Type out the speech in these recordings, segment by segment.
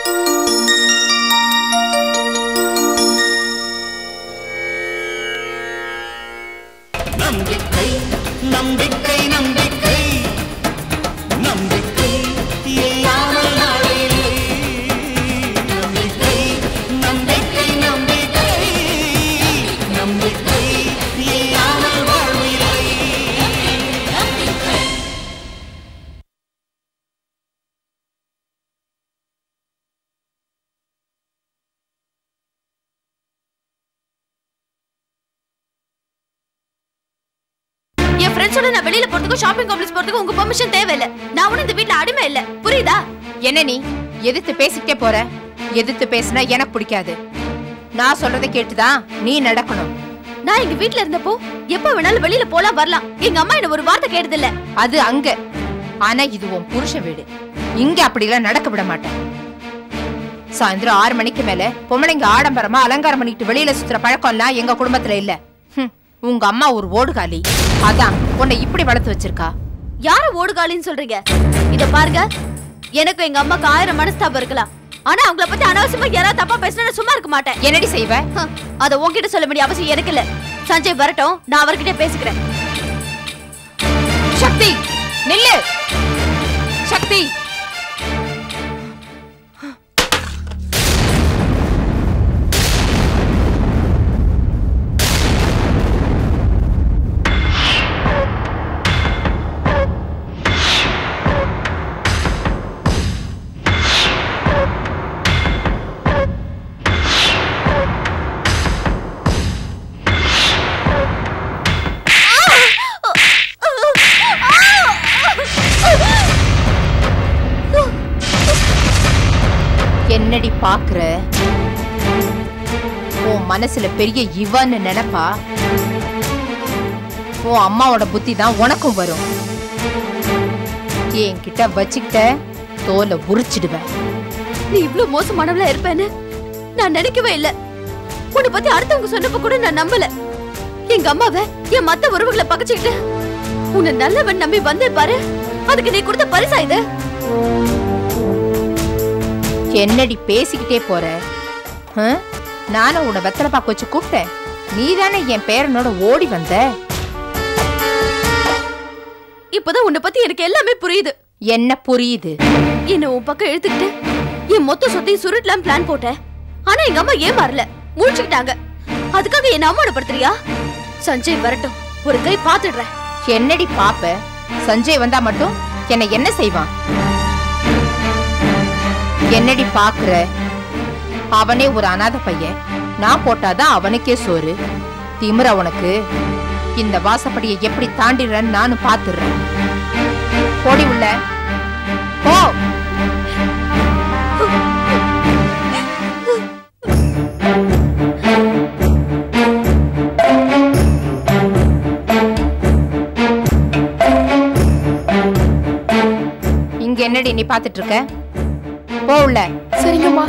நம்பிக்கை நம்பிக்கை நம்பிக்கை நம்பிக்கை இல்லாமல் நாளை இல்லை. நம்பிக்கை நம்பிக்கை நம்பிக்கை நம்பிக்கை இல்லாமல் வாழ்வு இல்லை. என் ஃப்ரெண்ட்ஸோட நான் வெளியில போறதுக்கும் ஷாப்பிங் காம்ப்ளெக்ஸ் போறதுக்கும் உங்க பெர்மிஷன் தேவையில்ல நான் ஒன்னும் இந்த வீட்ல அடிமை இல்ல புரியுதா என்ன நீ எதிர்த்து பேசிக்கிட்டே போற எதிர்த்து பேசினா எனக்கு பிடிக்காது நான் சொல்றதை கேட்டுதான் நீ நடக்கணும் நான் எங்க வீட்ல இருந்தப்போ எப்ப வேணாலும் வெளியில போலாம் வரலாம் எங்க அம்மா என்ன ஒரு வார்த்தை கேட்டது இல்ல அது அங்க ஆனா இது உன் புருஷ வீடு இங்க அப்படிலாம் நடக்க விட மாட்டேன் சாயந்தரம் ஆறு மணிக்கு மேல பொம்பளைங்க ஆடம்பரமா அலங்காரம் பண்ணிட்டு வெளியில சுத்துற பழக்கம்லாம் எங்க குடும்பத்துல இல்ல ஹம், உங்க அம்மா ஒரு ஓடுகாலி அதான் உன்னை இப்படி வளர்த்து வச்சிருக்கா யார ஓடுகாலின்னு சொல்றீங்க இத பாருங்க எனக்கு எங்க அம்மாக்கு ஆயிரம் மனஸ்தாபம் இருக்கலாம் ஆனா அவங்கள பத்தி அனாவசியமா யாராவது தப்பா பேசினா சும்மா இருக்க மாட்டேன் என்னடி செய்வ ஹம், அத உன்கிட்ட சொல்ல வேண்டிய அவசியம் எனக்கு இல்ல சஞ்சய் வரட்டும் நான் அவர்கிட்ட பேசிக்கிறேன் சக்தி நில்லு சக்தி என்னடி பாக்குற உன் மனசுல பெரிய இவன்னு நினைப்பா உன் அம்மாவோட புத்தி தான் உனக்கும் வரும் என்கிட்ட வச்சுக்கிட்ட தோலை உரிச்சிடுவேன் நீ இவ்ளோ மோசமானவளா இருப்பேன்னு நான் நினைக்கவே இல்ல உன்னை பத்தி அடுத்தவங்க சொன்னப்ப கூட நான் நம்பல எங்க அம்மாவை என் மத்த உறவுகளை பகச்சுக்கிட்டு உன்னை நல்லவன் நம்பி வந்தே பாரு அதுக்கு நீ கொடுத்த பரிசா இது என்னடி பேசிக்கிட்டே போற ஹம்? நானும் உன்னை வெத்தலை பாக்க வச்சு கூப்பிட்டேன் நீதானே என் பேரனோட ஓடி வந்த இப்பதான் உன்னை பத்தி எனக்கு எல்லாமே புரியுது என்ன புரியுது என்ன உன் பக்கம் இழுத்துக்கிட்டு என் மொத்த சொத்தையும் சுருட்டலாம் பிளான் போட்டேன் ஆனா எங்க அம்மா ஏமாறல முழிச்சுக்கிட்டாங்க அதுக்காக என்ன அவமானப்படுத்துறியா சஞ்சய் வரட்டும் ஒரு கை பாத்துடுறேன் என்னடி பாப்ப சஞ்சய் வந்தா மட்டும் என்ன என்ன செய்வான் என்னடி பாக்குற அவனே ஒரு அனாதை பையன் நான் போட்டாதான் அவனுக்கே சோறு திமிர உனக்கு இந்த வாசப்படியை எப்படி தாண்டிடுறேன்னு நானும் பாத்துடுறேன் போடி உள்ள போ இங்க என்னடி நீ பாத்துட்டு இருக்க போ உள்ள சரிங்கம்மா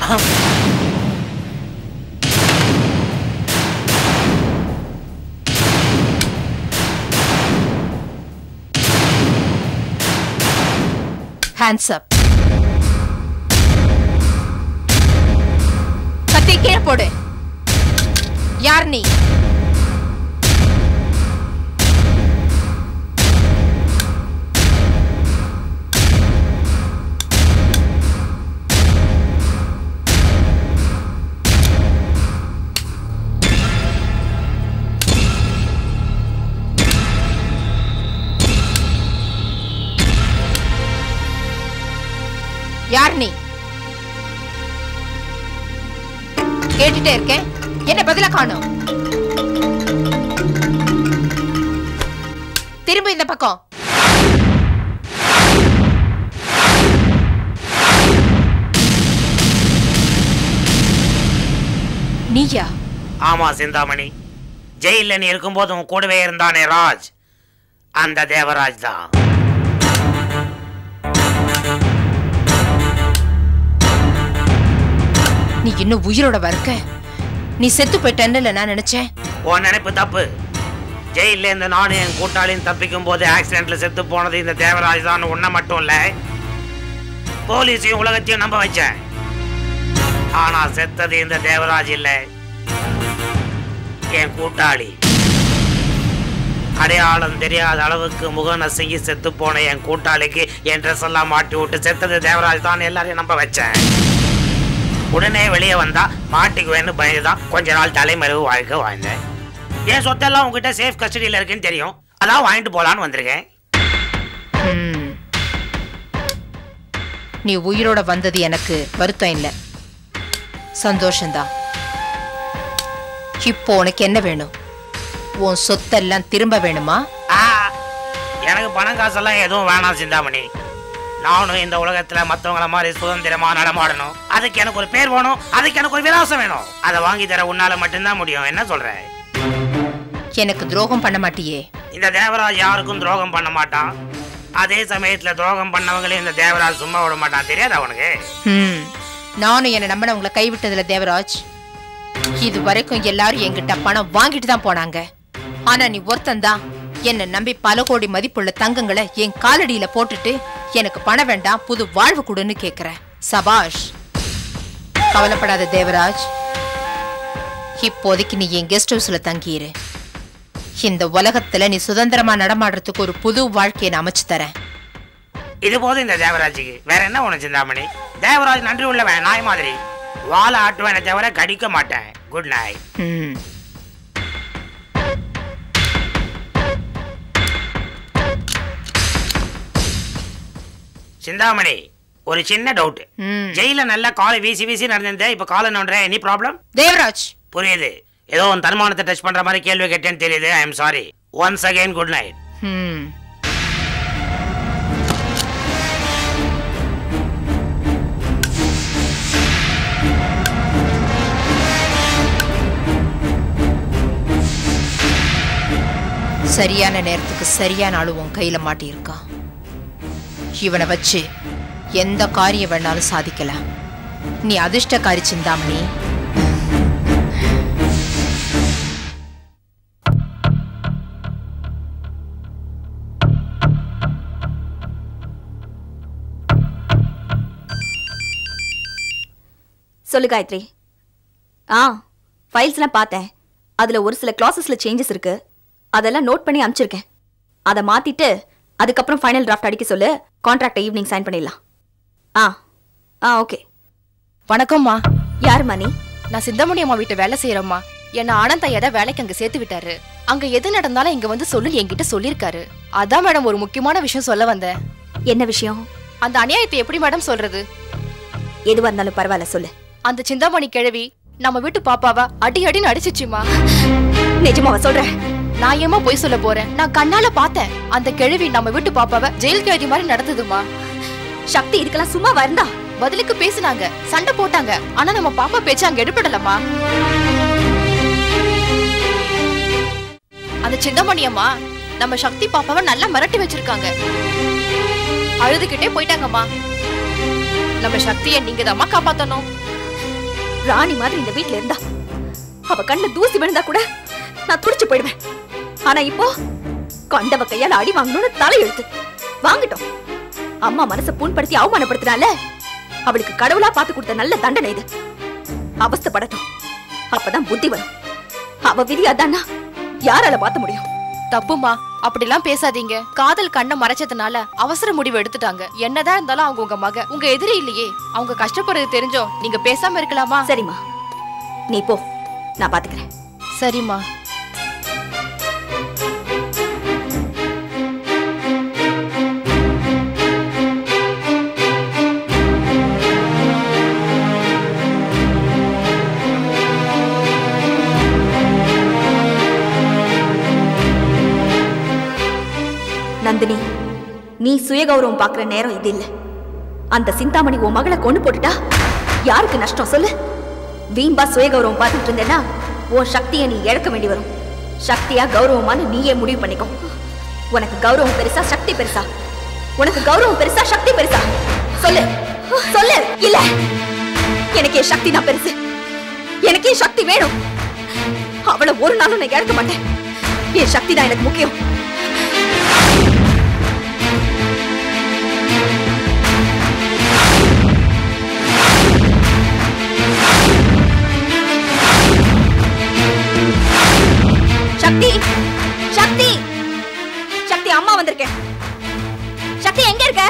ஹேண்ட்ஸ் அப் கத்தி கீழே போடு யார் நீ யார் நீ கேட்டுட்டே இருக்கேன் என்ன பதில காணோம் திரும்ப இந்த பக்கம் நீயா ஆமா சிந்தாமணி ஜெயில நீ இருக்கும்போது உன் கூடவே இருந்தானே ராஜ் அந்த தேவராஜ் தான் நீ இன்னும் உயிரோட இருக்க நீ செத்து போயிட்டேன்னு நான் நினைச்சேன் உன் நினைப்பு தப்பு ஜெயில இருந்து நானும் என் கூட்டாளியும் தப்பிக்கும் போது ஆக்சிடென்ட்ல செத்து போனது இந்த தேவராஜ் தான் உன்னை மட்டும் இல்ல போலீஸையும் உலகத்தையும் நம்ப வச்சேன் ஆனா செத்தது இந்த தேவராஜ் இல்ல என் கூட்டாளி அடையாளம் தெரியாத அளவுக்கு முக நசுங்கி செத்து போன என் கூட்டாளிக்கு என் ட்ரெஸ் எல்லாம் மாட்டி விட்டு செத்தது தேவராஜ் தான் எல்லாரையும் நம்ப வச்சேன் உடனே வெளியே வந்தா மாட்டிக்குவேன்னு பயந்துதான் கொஞ்ச நாள் தலைமறைவு வாழ்க்கை வாழ்ந்தேன் என் சொத்தெல்லாம் உங்ககிட்ட சேஃப் கஸ்டடியில் இருக்குன்னு தெரியும் அதான் வாங்கிட்டு போலான்னு வந்திருக்கேன் ம். நீ உயிரோட வந்தது எனக்கு வருத்தம் இல்லை சந்தோஷம்தான் இப்போ உனக்கு என்ன வேணும் உன் சொத்தெல்லாம் திரும்ப வேணுமா ஆ, எனக்கு பணம் காசெல்லாம் எதுவும் வேணாம் சிந்தாமணி நானும் இந்த உலகத்துல மத்தவங்கள மாதிரி சுதந்திரமா நடமாடணும் அதுக்கு எனக்கு ஒரு பேர் வேணும் அதுக்கு எனக்கு ஒரு விலாசம் வேணும் அதை வாங்கி தர உன்னால மட்டும்தான் முடியும் என்ன சொல்ற எனக்கு துரோகம் பண்ண மாட்டியே இந்த தேவராஜ் யாருக்கும் துரோகம் பண்ண மாட்டான் அதே சமயத்துல துரோகம் பண்ணவங்களையும் இந்த தேவராஜ் சும்மா விட மாட்டான் தெரியாதா உனக்கு ம் நானும் என்னை நம்பினவங்களை கைவிட்டதுல தேவராஜ் இது வரைக்கும் எல்லாரும் என்கிட்ட பணம் வாங்கிட்டு தான் போனாங்க ஆனா நீ ஒருத்தன்தான் என்னை நம்பி பல கோடி மதிப்புள்ள தங்கங்களை என் காலடியில போட்டுட்டு எனக்கு பணம் வேண்டாம் புது வாழ்வு கொடுன்னு கேக்குற சபாஷ் கவலைப்படாத தேவராஜ் இப்போதைக்கு நீ என் கெஸ்ட் ஹவுஸ்ல தங்கியிரு இந்த உலகத்துல நீ சுதந்திரமா நடமாடுறதுக்கு ஒரு புது வாழ்க்கையை நான் அமைச்சு தரேன் இது போதும் இந்த தேவராஜுக்கு வேற என்ன உனக்கு சிந்தாமணி தேவராஜ் நன்றி உள்ளவன் நாய் மாதிரி வாழை ஆட்டுவேனே தவிர கடிக்க மாட்டேன் குட் நைட் ம் சிந்தாமணி ஒரு சின்ன டவுட் ம். ஜெயில நல்லா காலை வீசி வீசி நடந்திருந்தேன் இப்ப காலை நோண்டுறேன் எனி ப்ராப்ளம் தேவராஜ் புரியுது ஏதோ உன் தன்மானத்தை டச் பண்ற மாதிரி கேள்வி கேட்டேன்னு தெரியுது I am sorry once again good night hmm சரியான நேரத்துக்கு சரியான ஆளு உன் கையில மாட்டியிருக்கான் இவனை வச்சு எந்த காரியம் வேணாலும் சாதிக்கலாம் நீ அதிர்ஷ்டக்காரி சிந்தாமணி சொல்லு காயத்ரி ஆ ஃபைல்ஸ்லாம் பார்த்தேன் அதில் ஒரு சில கிளாஸஸில் சேஞ்சஸ் இருக்கு அதெல்லாம் நோட் பண்ணி அனுப்பிச்சிருக்கேன் அதை மாற்றிட்டு அதுக்கப்புறம் ஃபைனல் டிராஃப்ட் அடிக்க சொல்லு கான்ட்ராக்டை ஈவினிங் சைன் பண்ணிடலாம் ஆ ஆ ஓகே வணக்கம்மா யார் மணி நான் சிந்தாமணி அம்மா வீட்டு வேலை செய்யறேம்மா என்ன ஆனந்த் ஐயா தான் வேலைக்கு அங்க சேர்த்து விட்டாரு அங்க எது நடந்தாலும் இங்க வந்து சொல்லு என்கிட்ட சொல்லிருக்காரு அதான் மேடம் ஒரு முக்கியமான விஷயம் சொல்ல வந்தேன் என்ன விஷயம் அந்த அநியாயத்தை எப்படி மேடம் சொல்றது எதுவாக இருந்தாலும் பரவாயில்ல சொல்லு அந்த சிந்தாமணி கிழவி நம்ம வீட்டு பாப்பாவ அடி அடின்னு அடிச்சிச்சுமா நிஜமாவா சொல்கிறேன் நான் ஏமா போய் சொல்ல போறேன் நான் கண்ணால பார்த்தேன் அந்த கிழவி நம்ம வீட்டு பாப்பாவ ஜெயில் கைதி மாதிரி நடத்துதுமா சக்தி இதுக்கெல்லாம் சும்மா வருந்தா பதிலுக்கு பேசுனாங்க சண்டை போட்டாங்க ஆனா நம்ம பாப்பா பேச்சு அங்க எடுபடலமா அந்த சிந்தாமணி அம்மா நம்ம சக்தி பாப்பாவை நல்லா மிரட்டி வச்சிருக்காங்க அழுதுகிட்டே போயிட்டாங்கம்மா நம்ம சக்தியை நீங்க தாம்மா காப்பாத்தணும் ராணி மாதிரி இந்த வீட்ல இருந்தா அவ கண்ணுல தூசி விழுந்தா கூட நான் துடிச்சு போயிடுவேன் ஆனா இப்போ கண்டவ கையால அடி வாங்கணும்னு தலையெழுத்து வாங்கட்டும் அம்மா மனச புண்படுத்தி அவமானப்படுத்தினால அவளுக்கு கடவுளா பார்த்து கொடுத்த நல்ல தண்டனை இது அவஸ்தைப்படட்டும் அப்பதான் புத்தி வரும் அவ விதி அதான்னா யாரால மாத்த முடியும் தப்புமா அப்படிலாம் பேசாதீங்க காதல் கண்ணை மறைச்சதுனால அவசர முடிவு எடுத்துட்டாங்க என்னதான் இருந்தாலும் அவங்க உங்க மக உங்க எதிரி இல்லையே அவங்க கஷ்டப்படுறது தெரிஞ்சோ நீங்க பேசாம இருக்கலாமா சரிம்மா நீ போ நான் பாத்துக்கிறேன் சரிம்மா நந்தினி நீ சுயகௌரவம் பாக்குற நேரம் இது இல்ல அந்த சிந்தாமணி உன் மகளை கொண்டு போட்டுட்டா யாருக்கு நஷ்டம் சொல்லு வீம்பா சுயகௌரவம் பார்த்துட்டு இருந்தேன்னா உன் சக்தியை நீ இழக்க வேண்டி வரும் சக்தியா கௌரவமான்னு நீயே முடிவு பண்ணிக்கோ உனக்கு கௌரவம் பெருசா சக்தி பெருசா உனக்கு கௌரவம் பெருசா சக்தி பெருசா சொல்லு சொல்லு இல்ல எனக்கு என் சக்தி தான் பெருசு எனக்கு என் சக்தி வேணும் அவளை ஒரு நாளும் நான் இழக்க மாட்டேன் என் சக்தி தான் எனக்கு முக்கியம் சக்தி சக்தி சக்தி அம்மா வந்திருக்கேன் சக்தி எங்க இருக்க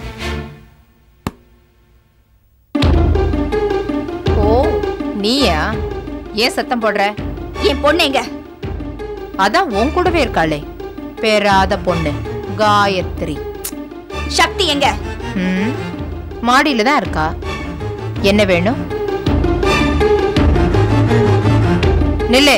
ஓ நீயா ஏன் சத்தம் போடுற என் பொண்ணு எங்க அதான் உன் கூடவே இருக்காளே பேராத பொண்ணு காயத்ரி சக்தி எங்க ம் மாடியில தான் இருக்கா என்ன வேணும் நில்லு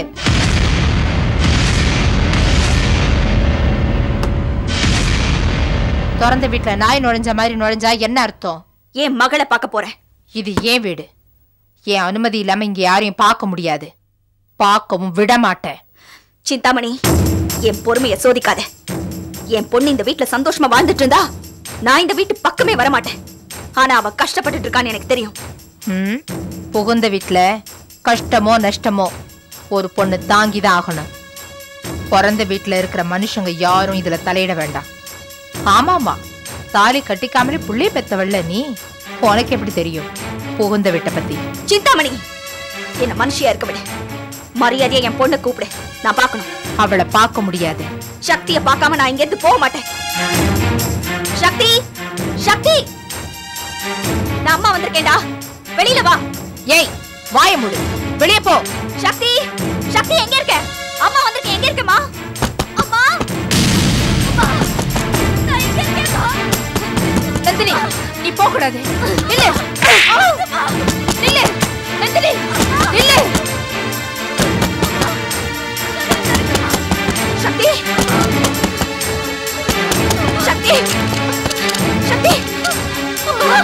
திறந்த வீட்டுல நாய் நுழைஞ்ச மாதிரி நுழைஞ்சா என்ன அர்த்தம் என் மகளை பார்க்க போறேன் இது ஏன் வீடு என் அனுமதி இல்லாம இங்க யாரையும் பார்க்க முடியாது பார்க்கவும் விட மாட்டேன் சிந்தாமணி என் பொறுமையை சோதிக்காத என் பொண்ணு இந்த வீட்ல சந்தோஷமா வாழ்ந்துட்டு இருந்தா நான் இந்த வீட்டு பக்கமே வர மாட்டேன் ஆனா அவ கஷ்டப்பட்டுட்டு இருக்கான்னு எனக்கு தெரியும் ம் புகுந்த வீட்ல கஷ்டமோ நஷ்டமோ ஒரு பொண்ணு தாங்கிதான் ஆகணும் பிறந்த வீட்ல இருக்கிற மனுஷங்க யாரும் இதுல தலையிட வேண்டாம் ஆமாமா தாலி கட்டிக்காமலே புள்ளைய பெத்தவள்ல நீ உனக்கு எப்படி தெரியும் புகுந்த வீட்டை பத்தி சிந்தாமணி என்ன மனுஷியா இருக்க விட மரியாதையா என் பொண்ணை கூப்பிடு நான் பார்க்கணும் அவளை பார்க்க முடியாது சக்திய பார்க்காம நான் இங்க இருந்து போக மாட்டேன் சக்தி சக்தி நான் அம்மா வந்திருக்கேன்டா வெளியில வா ஏய் வாய மூடு வெளியே போ சக்தி சக்தி எங்க இருக்க அம்மா வந்திருக்கேன் எங்க இருக்கமா அம்மா அம்மா, நான் எங்க இருக்கேன்மா? நந்தினி நீ போக கூடாது நில்லு நில்லு நந்தினி நில்லு சக்தி சக்தி சக்தி அம்மா.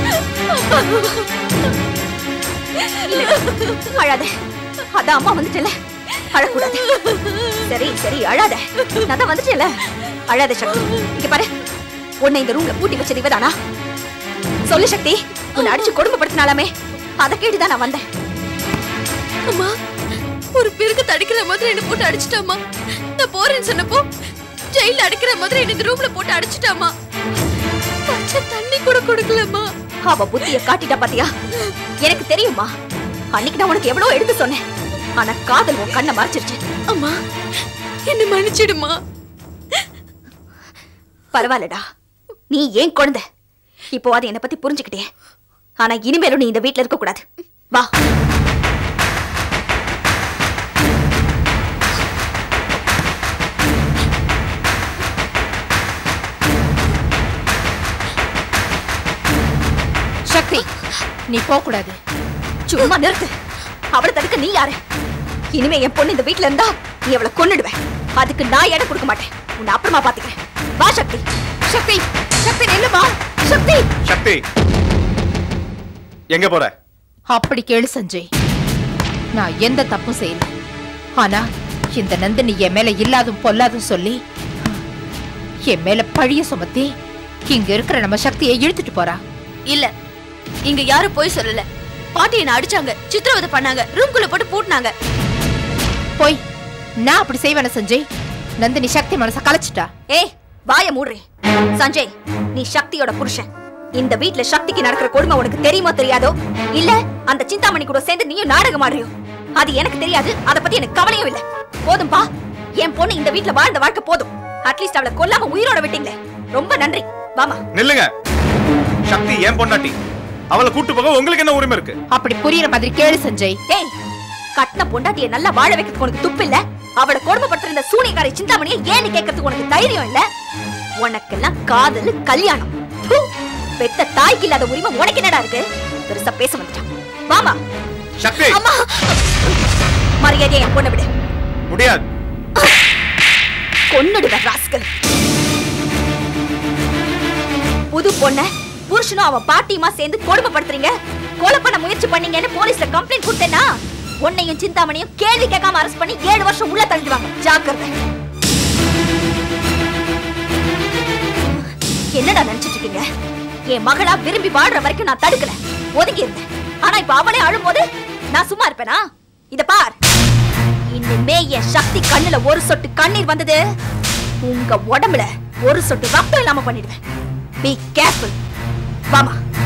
அழாத அதான் அம்மா வந்துட்டல அழக்கூடாது சரி சரி அழாத நான் தான் வந்துட்டேல அழாத சக்தி இங்க பாரு உன்னை இந்த ரூம்ல பூட்டி வச்சது இவதானா சொல்லு சக்தி உன்னை அடிச்சு கொடுமைப்படுத்தினாலாமே அதை கேட்டுதான் நான் வந்தேன் அம்மா ஒரு பிறகு தடிக்கிற மாதிரி என்ன போட்டு அடிச்சிட்டாமா நான் போறேன்னு சொன்னப்போ ஜெயில அடிக்கிற மாதிரி என்ன இந்த ரூம்ல போட்டு அடிச்சிட்டாமா பச்சை தண்ணி கூட கொடுக்கலம்மா அவ புத்திய காட்டிட்டா பாத்தியா எனக்கு தெரியுமா அன்னைக்கு நான் உனக்கு எவ்வளவு எடுத்து சொன்னேன் ஆனா காதல் உன் கண்ணை மறைச்சிருச்சு அம்மா என்ன மன்னிச்சிடுமா பரவாயில்லடா நீ ஏன் குழந்தை இப்போ அது என்னை பத்தி புரிஞ்சுக்கிட்டே ஆனா இனிமேலும் நீ இந்த வீட்ல இருக்க கூடாது வா சக்தி நீ போக கூடாது சும்மா நிறுத்து அவளை தடுக்க நீ யாரு இனிமே என் பொண்ணு இந்த வீட்ல இருந்தா நீ அவளை கொன்னுடுவேன் அதுக்கு நான் இடம் கொடுக்க மாட்டேன் உன்னை அப்புறமா பாத்துக்கிறேன் வா சக்தி சக்தி சக்தி நில்லுமா சக்தி சக்தி எங்க போற அப்படி கேளு சஞ்சய் நான் எந்த தப்பும் செய்யல ஆனா இந்த நந்தினி என் மேல இல்லாதும் பொல்லாதும் சொல்லி என் மேல பழிய சுமத்தி இங்க இருக்கிற நம்ம சக்தியை இழுத்துட்டு போறா இல்ல இங்க யாரும் போய் சொல்லல பாட்டி என்ன அடிச்சாங்க சித்திரவதை பண்ணாங்க ரூம்குள்ள போட்டு பூட்டினாங்க போய் நான் அப்படி செய்வேன சஞ்சய் நந்தினி சக்தி மனச கலைச்சிட்டா ஏய் வாய மூடுறே சஞ்சய் நீ சக்தியோட புருஷன் இந்த வீட்ல சக்திக்கு நடக்கிற கொடுமை உனக்கு தெரியுமோ தெரியாதோ இல்ல அந்த சிந்தாமணி கூட சேர்ந்து நீயும் நாடகம் ஆடுறியோ அது எனக்கு தெரியாது அத பத்தி எனக்கு கவலையும் இல்ல போதும்பா என் பொண்ணு இந்த வீட்ல வாழ்ந்த வாழ்க்கை போதும் அட்லீஸ்ட் அவளை கொல்லாம உயிரோட விட்டீங்களே ரொம்ப நன்றி வாமா நில்லுங்க சக்தி ஏன் பொண்டாட்டி அவளை கூட்டு போக உங்களுக்கு என்ன உரிமை இருக்கு அப்படி புரியுற மாதிரி கேளு சஞ்சய் டேய் கட்டின பொண்டாட்டிய நல்லா வாழ வைக்கிறதுக்கு உனக்கு துப்பு இல்ல அவளை கொடுமைப்பட்டிருந்த சூனியக்காரி சிந்தாமணியை ஏன்னு கேட்கறதுக்கு உனக்கு தைரியம் இல்ல உனக்கெல்லாம் காதல் கல்யாணம் ப்பு! பெத்த தாய்க்கு இல்லாத உரிமை உனக்கு என்னடா இருக்கு பெருசா பேச வந்துட்டான் வாமா சக்தி அம்மா மரியாதையை என் பொண்ணை விடு முடியாது கொன்னுடுவ ராஸ்கல் புது பொண்ண புருஷனும் அவன் பாட்டியுமா சேர்ந்து கொடுமைப்படுத்துறீங்க கொலை பண்ண முயற்சி பண்ணீங்கன்னு போலீஸ்ல கம்ப்ளைண்ட் கொடுத்தேன்னா உன்னையும் சிந்தாமணியும் கேள்வி கேட்காம அரெஸ்ட் பண்ணி ஏழு வருஷம் உள்ள தள்ளிடுவாங்க ஜாக்கிரதை என்னடா நினைச்சிட்டு இருக்கீங்க என் மகளா விரும்பி வாழ்ற வரைக்கும் நான் தடுக்கல ஒதுங்கி இருந்தேன் ஆனா இப்ப அவனே அழும்போது நான் சும்மா இருப்பேனா இத பார் இனிமே என் சக்தி கண்ணுல ஒரு சொட்டு கண்ணீர் வந்தது உங்க உடம்புல ஒரு சொட்டு ரத்தம் இல்லாம பண்ணிடுவேன் பி கேர்ஃபுல் வாமா